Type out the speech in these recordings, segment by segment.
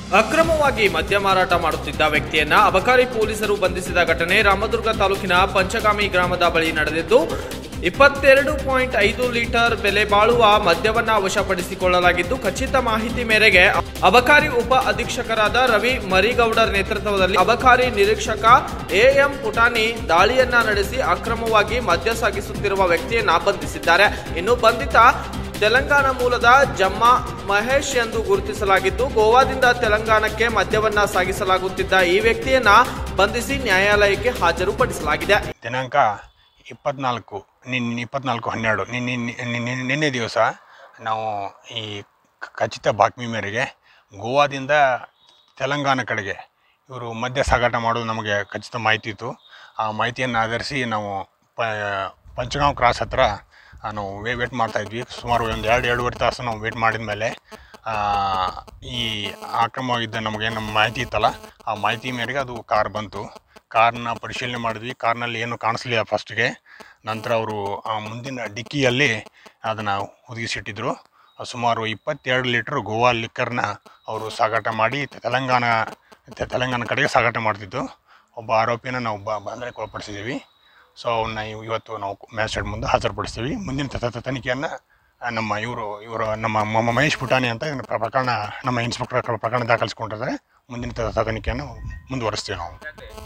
ಅಕ್ರಮವಾಗಿ ಮದ್ಯ ಮಾರಾಟ ಮಾಡುತ್ತಿದ್ದ ವ್ಯಕ್ತಿಯನ್ನ ಅಬಕಾರಿ ಪೊಲೀಸರು ಬಂಧಿಸಿದ ಘಟನೆ ರಾಮದುರ್ಗ ತಾಲೂಕಿನ ಪಂಚಗಾಮಿ ಗ್ರಾಮದ ಬಳಿ ನಡೆದಿದ್ದು ಇಪ್ಪತ್ತೆರಡು ಪಾಯಿಂಟ್ ಐದು ಲೀಟರ್ ಬೆಲೆ ಬಾಳುವ ಮದ್ಯವನ್ನ ವಶಪಡಿಸಿಕೊಳ್ಳಲಾಗಿದ್ದು ಖಚಿತ ಮಾಹಿತಿ ಮೇರೆಗೆ ಅಬಕಾರಿ ಉಪ ಅಧೀಕ್ಷಕರಾದ ರವಿ ಮರಿಗೌಡರ್ ನೇತೃತ್ವದಲ್ಲಿ ಅಬಕಾರಿ ನಿರೀಕ್ಷಕ ಎಎಂ ಪುಟಾಣಿ ದಾಳಿಯನ್ನ ನಡೆಸಿ ಅಕ್ರಮವಾಗಿ ಮದ್ಯ ಸಾಗಿಸುತ್ತಿರುವ ವ್ಯಕ್ತಿಯನ್ನ ಬಂಧಿಸಿದ್ದಾರೆ ಇನ್ನು ಬಂಧಿತ ತೆಲಂಗಾಣ ಮೂಲದ ಜಮ್ಮಾ ಮಹೇಶ್ ಎಂದು ಗುರುತಿಸಲಾಗಿದ್ದು ಗೋವಾದಿಂದ ತೆಲಂಗಾಣಕ್ಕೆ ಮದ್ಯವನ್ನ ಸಾಗಿಸಲಾಗುತ್ತಿದ್ದ ಈ ವ್ಯಕ್ತಿಯನ್ನ ಬಂಧಿಸಿ ನ್ಯಾಯಾಲಯಕ್ಕೆ ಹಾಜರುಪಡಿಸಲಾಗಿದೆ ದಿನಾಂಕ ಇಪ್ಪತ್ನಾಲ್ಕು ನಿನ್ನೆ ಇಪ್ಪತ್ನಾಲ್ಕು ಹನ್ನೆರಡು ನಿನ್ನೆ ನಿನ್ನೆ ನಿನ್ನೆ ದಿವಸ ನಾವು ಈ ಖಚಿತ ಬಾತ್ಮಿ ಮೇರೆಗೆ ಗೋವಾದಿಂದ ತೆಲಂಗಾಣ ಕಡೆಗೆ ಇವರು ಮದ್ಯ ಸಾಗಾಟ ಮಾಡೋದು ನಮಗೆ ಖಚಿತ ಮಾಹಿತಿ ಇತ್ತು ಆ ಮಾಹಿತಿಯನ್ನು ಆಧರಿಸಿ ನಾವು ಪ ಪಂಚಗಾಂವ್ ಕ್ರಾಸ್ ಹತ್ರ ಆ, ನಾವು ವೇ ವೇಟ್ ಮಾಡ್ತಾಯಿದ್ವಿ ಸುಮಾರು ಒಂದು ಎರಡು ಎರಡೂವರೆ ತಾಸು ನಾವು ವೇಟ್ ಮಾಡಿದ ಮೇಲೆ ಈ ಅಕ್ರಮವಾಗಿದ್ದ ನಮಗೇನು ಮಾಹಿತಿ ಇತ್ತಲ್ಲ ಆ ಮಾಹಿತಿ ಮೇರೆಗೆ ಅದು ಕಾರ್ ಬಂತು ಕಾರ್ನ ಪರಿಶೀಲನೆ ಮಾಡಿದ್ವಿ ಕಾರ್ನಲ್ಲಿ ಏನು ಕಾಣಿಸ್ಲಿಲ್ಲ ಫಸ್ಟ್ಗೆ ನಂತರ ಅವರು ಮುಂದಿನ ಡಿಕ್ಕಿಯಲ್ಲಿ ಅದನ್ನು ಒದಗಿಸಿಟ್ಟಿದ್ರು ಅದು ಸುಮಾರು ಇಪ್ಪತ್ತೆರಡು ಲೀಟ್ರ್ ಗೋವಾ ಲಿಕ್ಕರ್ನ ಅವರು ಸಾಗಾಟ ಮಾಡಿ ತೆಲಂಗಾಣ ತೆ- ತೆಲಂಗಾಣ ಕಡೆಗೆ ಸಾಗಾಟ ಮಾಡ್ತಿದ್ದು ಒಬ್ಬ ಆರೋಪಿನ ನಾವು ಬ ಬಂಧನಕ್ಕೆ ಒಳಪಡಿಸಿದ್ದೀವಿ ಸೊ ಅವನ್ನ ಇವ್- ಇವತ್ತು ನಾವು ಮ್ಯಾಜಿಸ್ಟ್ರೇಟ್ ಮುಂದೆ ಹಾಜರುಪಡಿಸ್ತೀವಿ ಮುಂದಿನ ತ- ತ- ತನಿಖೆಯನ್ನು ಆ, ನಮ್ಮ ಇವರು ಇವರು ನಮ್ಮ ಮ- ಮಹೇಶ್ ಪುಟಾಣಿ ಅಂತ ಇದನ್ನ ಪ್ರ- ಪ್ರಕರಣ ನಮ್ಮ ಇನ್ಸ್ಪೆಕ್ಟರ್ ಪ್ರಕರಣ ದಾಖಲಿಸ್ಕೊಂಡಿದ್ದಾರೆ ಮುಂದಿನ ತ- ತ- ತನಿಖೆಯನ್ನು ಮುಂದುವರಿಸ್ತೀವಿ ನಾವು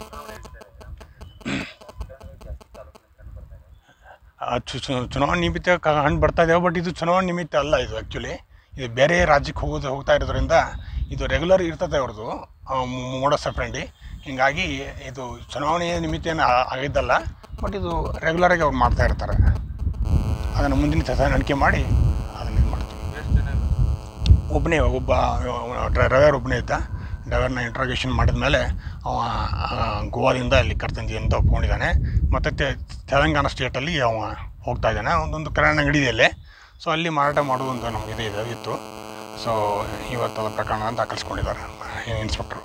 ಆ, ಚು- ಚು- ಚುನಾವಣೆ ನಿಮಿತ್ತ ಕಂಡು ಬರ್ತಾ ಇದ್ದೇವೆ ಬಟ್ ಇದು ಚುನಾವಣೆ ನಿಮಿತ್ತ ಅಲ್ಲ ಇದು ಆ್ಯಕ್ಚುಲಿ ಇದು ಬೇರೆ ರಾಜ್ಯಕ್ಕೆ ಹೋಗೋದು ಹೋಗ್ತಾ ಇರೋದ್ರಿಂದ ಇದು ರೆಗ್ಯುಲರ್ ಇರ್ತದೆ ಅವ್ರದ್ದು ಮೋಡಸ್ ಫ್ರೆಂಡಿ ಹೀಗಾಗಿ ಇದು ಚುನಾವಣೆ ನಿಮಿತ್ತ ಏನು ಆ- ಆಗಿದ್ದಲ್ಲ ಬಟ್ ಇದು ರೆಗ್ಯುಲರಾಗಿ ಅವ್ರು ಮಾಡ್ತಾ ಇರ್ತಾರೆ ಅದನ್ನು ಮುಂದಿನ ತನಿಖೆ ಮಾಡಿ ಅದನ್ನು ಇದು ಮಾಡ್ತೀವಿ ಒಬ್ಬನೇ ಒಬ್ಬ ಡ್ರೈವರ್ ಒಬ್ಬನೇ ಇದ್ದ ಡ್ರೈವರ್ನ ಇಂಟ್ರಾಗೇಷನ್ ಮಾಡಿದ ಮೇಲೆ ಅವ ಆ, ಗೋವಾದಿಂದ ಅಲ್ಲಿ ಕರ್ತಂಜಿ ಅಂತ ಒಪ್ಕೊಂಡಿದ್ದಾನೆ ಮತ್ತು ತೆ- ತೆಲಂಗಾಣ ಸ್ಟೇಟಲ್ಲಿ ಅವ ಹೋಗ್ತಾ ಇದ್ದಾನೆ ಒಂದೊಂದು ಕಿರಾಣಿ ಅಂಗಡಿ ಇದೆ ಅಲ್ಲಿ ಸೊ ಅಲ್ಲಿ ಮಾರಾಟ ಮಾಡೋದು ಒಂದು ನಮಗೆ ಇದು ಇದೆ ಇತ್ತು ಸೊ ಇವತ್ತು ಅದು ಪ್ರಕರಣ ದಾಖಲಿಸ್ಕೊಂಡಿದ್ದಾರೆ ಇನ್ಸ್ಪೆಕ್ಟ್ರು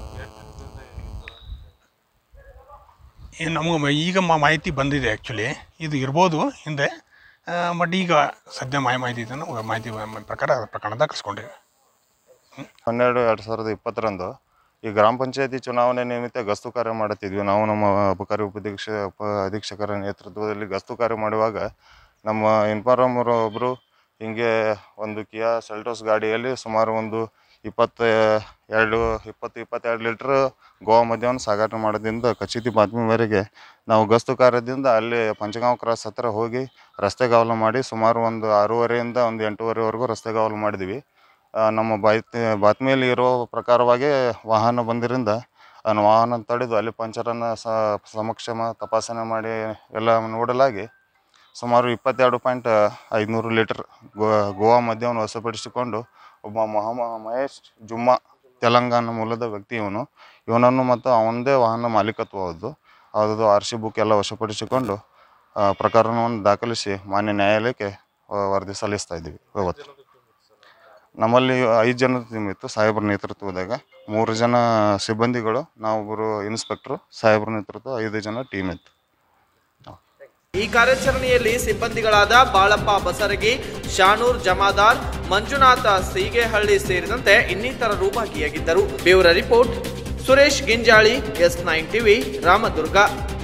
ಈ ನಮಗೆ ಈಗ ಮಾ- ಮಾಹಿತಿ ಬಂದಿದೆ ಆ್ಯಕ್ಚುಲಿ ಇದು ಇರ್ಬೋದು ಹಿಂದೆ ಬಟ್ ಈಗ ಸದ್ಯ ಮಾಹಿತಿ ಮಾಹಿತಿ ಇದನ್ನು ಮಾಹಿತಿ ಪ್ರಕಾರ ಪ್ರಕರಣ ದಾಖಲಿಸ್ಕೊಂಡಿದೆ ಹನ್ನೆರಡು ಎರಡು ಸಾವಿರದ ಇಪ್ಪತ್ತರಂದು ಈ ಗ್ರಾಮ ಪಂಚಾಯತಿ ಚುನಾವಣೆ ನಿಮಿತ್ತ ಗಸ್ತು ಕಾರ್ಯ ಮಾಡುತ್ತಿದ್ವಿ ನಾವು ನಮ್ಮ ಅಬಕಾರಿ ಉಪದೀಕ್ಷ ಉಪ ಅಧೀಕ್ಷಕರ ನೇತೃತ್ವದಲ್ಲಿ ಗಸ್ತು ಕಾರ್ಯ ಮಾಡುವಾಗ ನಮ್ಮ ಇನ್ಫಾರ್ಮರ್ ಒಬ್ಬರು ಹಿಂಗೆ ಒಂದು ಕಿಯಾ ಸೆಲ್ಟೋಸ್ ಗಾಡಿಯಲ್ಲಿ ಸುಮಾರು ಒಂದು ಇಪ್ಪತ್ತ ಎರಡು ಇಪ್ಪತ್ತು ಇಪ್ಪತ್ತೆರಡು ಲೀಟ್ರ್ ಗೋವಾ ಮದ್ಯವನ್ನು ಸಾಗಾಟ ಮಾಡೋದ್ರಿಂದ ಖಚಿತ ಬಾತ್ಮಿ ಮೇರೆಗೆ ನಾವು ಗಸ್ತು ಕಾರ್ಯದಿಂದ ಅಲ್ಲಿ ಪಂಚಗಾಂವ್ ಕ್ರಾಸ್ ಹತ್ರ ಹೋಗಿ ರಸ್ತೆಗಾವಲು ಮಾಡಿ ಸುಮಾರು ಒಂದು ಆರೂವರೆಯಿಂದ ಒಂದು ಎಂಟೂವರೆವರೆಗೂ ರಸ್ತೆಗಾವಲು ಮಾಡಿದ್ವಿ ಆ, ನಮ್ಮ ಬಾಯ್ತಿ ಬಾತ್ಮಿಯಲ್ಲಿ ಇರೋ ಪ್ರಕಾರವಾಗಿ ವಾಹನ ಬಂದಿರಿಂದ ಆ ವಾಹನ ತಡೆದು ಅಲ್ಲಿ ಪಂಚರನ್ನು ಸಮಕ್ಷಮ ತಪಾಸಣೆ ಮಾಡಿ ಎಲ್ಲ ನೋಡಲಾಗಿ ಸುಮಾರು ಇಪ್ಪತ್ತೆರಡು ಪಾಯಿಂಟ್ ಐದುನೂರು ಲೀಟರ್ ಗೋ ಗೋವಾ ಮದ್ಯವನ್ನು ವಶಪಡಿಸಿಕೊಂಡು ಒಬ್ಬ ಮೊಹಮ್ಮ ಮಹೇಶ್ ಜುಮ್ಮಾ ತೆಲಂಗಾಣ ಮೂಲದ ವ್ಯಕ್ತಿ ಇವನು ಇವನನ್ನು ಮತ್ತು ಅವನದೇ ವಾಹನ ಮಾಲೀಕತ್ವದ್ದು ಅದು ಆರ್ ಸಿ ಬುಕ್ ಎಲ್ಲ ವಶಪಡಿಸಿಕೊಂಡು ಆ, ಪ್ರಕರಣವನ್ನು ದಾಖಲಿಸಿ ಮಾನ್ಯ ನ್ಯಾಯಾಲಯಕ್ಕೆ ಆ, ವರದಿ ಸಲ್ಲಿಸ್ತಾ ಇದ್ದೀವಿ ಇವತ್ತು ನಮ್ಮಲ್ಲಿ ಐದು ಜನ ಟೀಮ್ ಇತ್ತು ಸಾಹೇಬ್ರ ನೇತೃತ್ವದಾಗ ಮೂರು ಜನ ಸಿಬ್ಬಂದಿಗಳು ನಾವೊಬ್ಬರು ಇನ್ಸ್ಪೆಕ್ಟ್ರು ಸಾಹೇಬ್ರ ನೇತೃತ್ವ ಐದು ಜನ ಟೀಮ್ ಇತ್ತು ಈ ಕಾರ್ಯಾಚರಣೆಯಲ್ಲಿ ಸಿಬ್ಬಂದಿಗಳಾದ ಬಾಳಪ್ಪ ಬಸರಗಿ ಶಾನೂರ್ ಜಮಾದಾರ್ ಮಂಜುನಾಥ ಸೀಗೆಹಳ್ಳಿ ಸೇರಿದಂತೆ ಇನ್ನಿತರರು ಭಾಗಿಯಾಗಿದ್ದರು bureau report Suresh Ginjali S nine TV Ramdurg